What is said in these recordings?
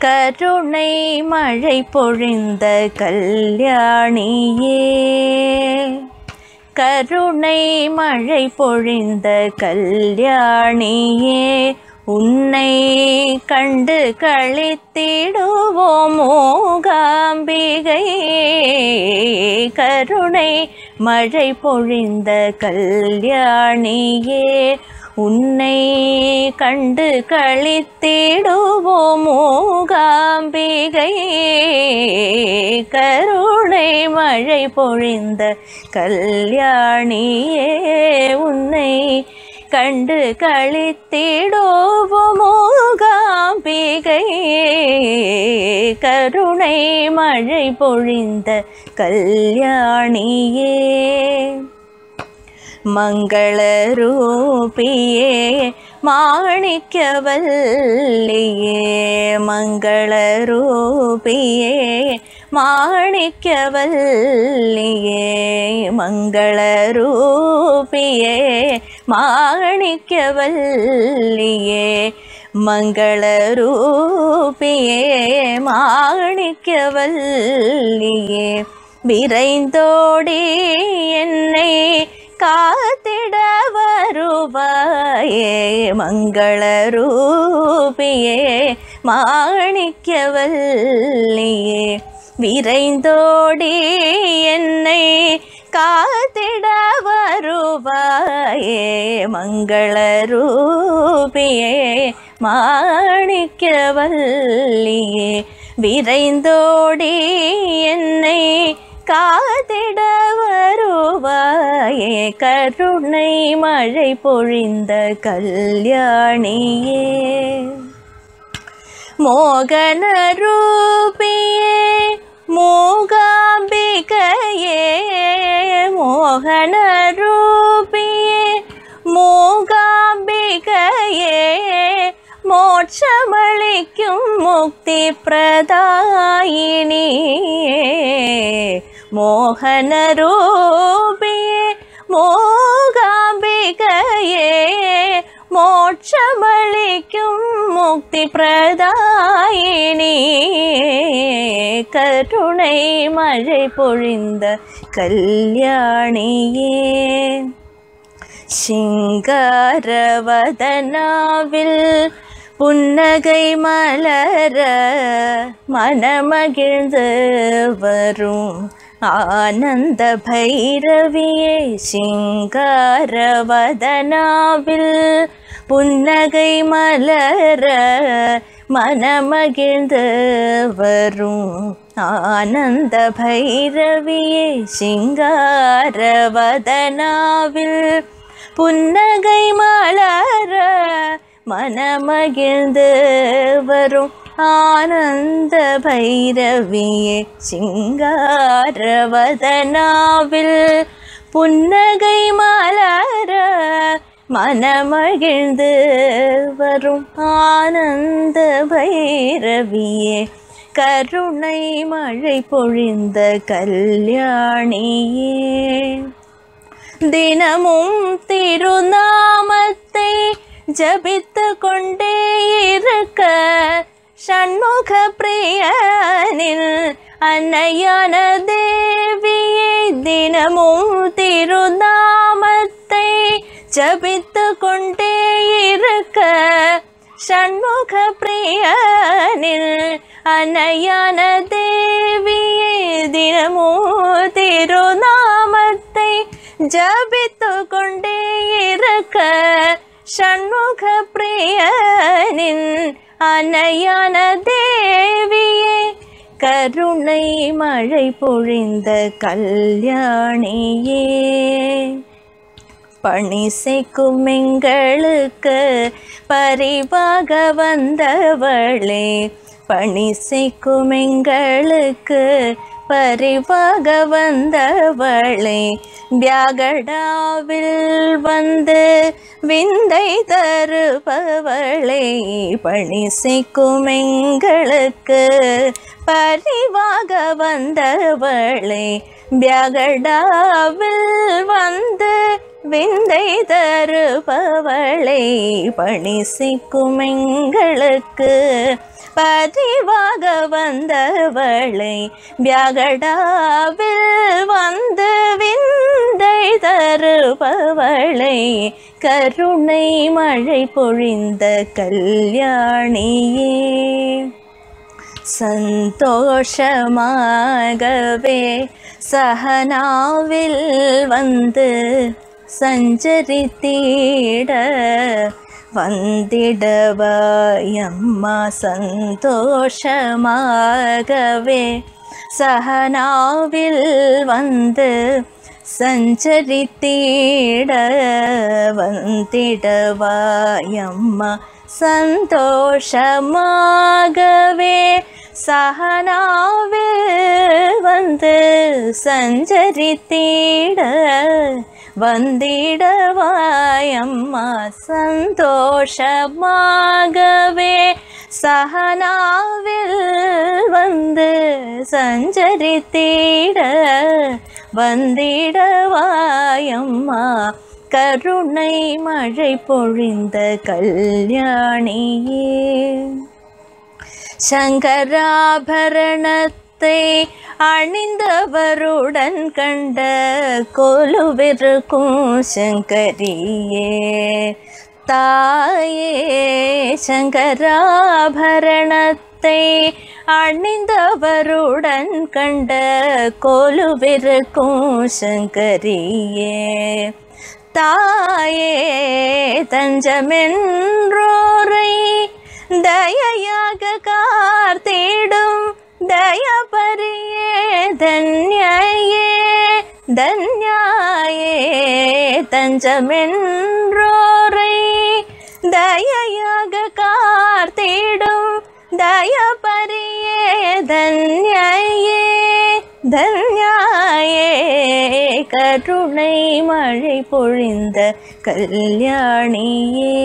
கருணை மழை பொழிந்த கல்யாணியே கருணை மழை பொழிந்த கல்யாணியே உன்னை கண்டு கழித்திடுவோம் மூகாம்பிகை கருணை மழை பொழிந்த கல்யாணியே உன்னை கண்டு கழித்திடுவோம் மூகாம்பிகை கருணை மழை பொழிந்த கல்யாணியே உன்னை கண்டு கழித்திடுவோம் மூகாம்பிகை கருணை மழை பொழிந்த கல்யாணியே மங்களரூபியே மாணிக்கவல்லியே மங்களரூபியே மாணிக்கவல்லியே மங்களரூபியே மாணிக்கவல்லியே மங்களரூபியே மாணிக்கவல்லியே விரைந்தோடி என்னை காத்திட வருவாயே மங்களரூபியே மாணிக்கவல்லியே விரைந்தோடி என்னை காத்திட வருவாயே மங்களரூபியே மாணிக்கவல்லியே விரைந்தோடி என்னை காத்திட வருவாயே கருணை மழை பொழிந்த கல்யாணியே மோகன ரூபியே மூகாம்பிகையே மோகன ரூபியே மூகாம்பிகையே மோட்சமளிக்கும் முக்தி பிரதாயினியே மோகன ரூபியே மோகாம்பிகையே மோட்சமளிக்கும் முக்தி பிரதாயினி கருணை மழை பொழிந்த கல்யாணியே சிங்காரவதனாவில் புன்னகை மலர மனமகிழ்ந்து வரும் ஆனந்த பைரவியே சிங்காரவதனாவில் புன்னகை மலர மனமகிழ்ந்து வரும் ஆனந்த பைரவியே சிங்காரவதனாவில் புன்னகை மலர மனமகிழ்ந்து வரும் ஆனந்த பைரவியே சிங்காரவதனாவில் புன்னகை மலர மனமகிழ்ந்து வரும் ஆனந்த பைரவியே கருணை மழை பொழிந்த கல்யாணியே தினமும் திருநாமத்தை ஜபித்து கொண்டே இருக்க சண்முக பிரியனில் அன்னையான தேவியே தினமும் திருநாமத்தை ஜபித்து கொண்டே இருக்க சண்முக பிரியனில் அன்னையான தேவியே தினமும் திருநாமத்தை ஜபித்து கொண்டே இருக்க சண்முக பிரியனின் அன்னையான தேவியே கருணை மழை பொழிந்த கல்யாணியே பணி செய்க்கும் எங்களுக்கு பரிவாக வந்தவளே பணி செய்க்கும் எங்களுக்கு பரிவாக வந்தவளே வியாகடாவில் வந்து விந்தை தருபவளே பணி செய்க்கும் எங்களுக்கு பரிவாக வந்தவளே வியாகடாவில் வந்து விந்தை தருபவளை பணி செய்க்கும் எங்களுக்கு பதிவாக வந்தவளை வியகடாவில் வந்து விந்தை தருபவளை கருணை மழை பொழிந்த கல்யாணியே சந்தோஷமாகவே சகனாவில் வந்து சஞ்சரித்திட வந்திடவாயம்மா சந்தோஷமாகவே சகனாவில் வந்து சஞ்சரித்திட வந்திடவாயம்மா சந்தோஷமாகவே சகனாவில் வந்து சஞ்சரித்திட வந்திடவாயம்மா சந்தோஷமாகவே சகனாவில் வந்து சஞ்சரித்திட வந்திடவாயம்மா கருணை மழை பொழிந்த கல்யாணியே சங்கராபரணத்தை அணிந்தவருடன் கண்ட கொலுவிருக்கும் சங்கரியே தாயே சங்கராபரணத்தை அணிந்தவருடன் கண்ட கொலுவிருக்கும் சங்கரியே தாயே தஞ்சமென்றோரை தயையாக கார்த்திடும் தயபரியே தன்யாயே தன்யாயே தஞ்சமென்றோரை தயையாக கார்த்திடும் தயபரியே தன்யாயே தன்யாயே கருணை மழை பொழிந்த கல்யாணியே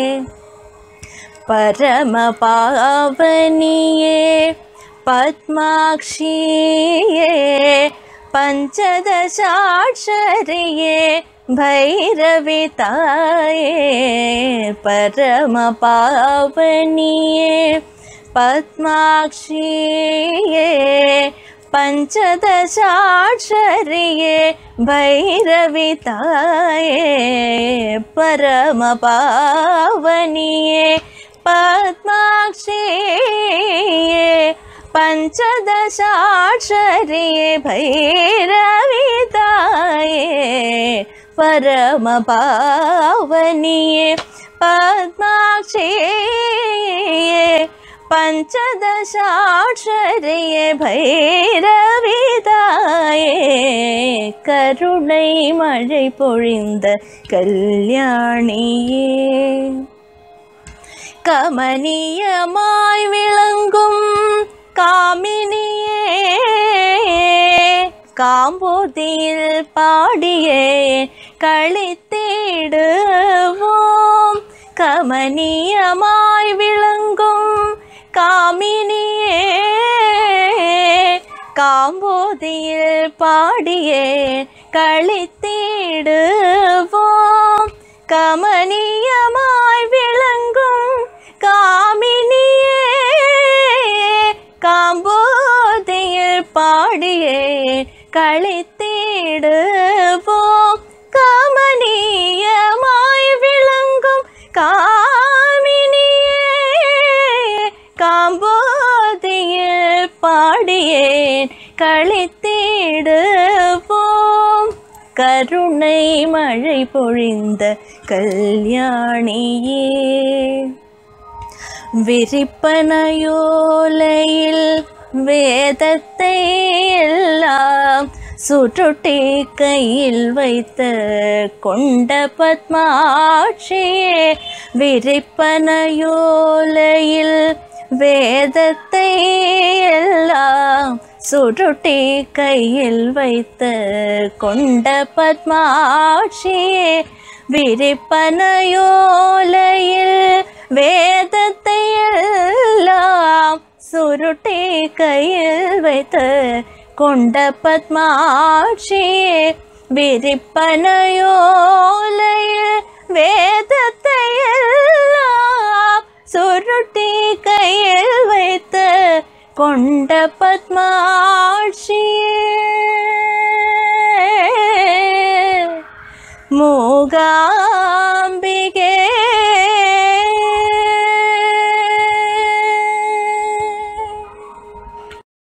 பரம பாவனியே பத்மாக்ஷியே பஞ்சதசாட்சரியே பைரவி தாயே பரம பாவனியே பத்மாக்ஷியே பஞ்சதசாட்சரியே பைரவி தாயே பரம பாவனியே பத்மாக்ஷியே பஞ்சதசாட்சரியே பைரவி தாயே பரம பாவனியே பத்மாக்ஷியே பஞ்சதசாட்சரியே பைரவி தாயே கருணை மழை பொழிந்த கல்யாணியே கமனியமாய் விளங்கும் காமினியே காம்போதியில் பாடியே கழித்திடுவோம் கமனியமாய் விளங்கும் காமினியே காம்போதியில் பாடியே கழித்திடுவோம் கமனியமாய் விளங்கும் காமினியே காம்போதியில் பாடியே கழித்திடுவோம் கமனியமாய் விளங்கும் காமினியே காம்போதியில் பாடியேன் கழித்திடுவோம் கருணை மழை பொழிந்த கல்யாணியே விரிப்பனையோலையில் வேதத்தை எல்லாம் சுற்றுட்டி கையில் வைத்த கொண்ட பத்மாட்சியே விரிப்பனையோலையில் வேதத்தை எல்லாம் சுருட்டி கையில் வைத்த கொண்ட பத்மாட்சியே விரிப்பனையோலையில் வேதத்தை எல்லாம் சுருட்டி கையில் வைத்த கொண்ட பத்மாட்சியே விரிப்பனையோலையில் வேதத்தை எல்லாம் சுருட்டி கையில் வைத்து கொண்ட பத்மாட்சி மூகா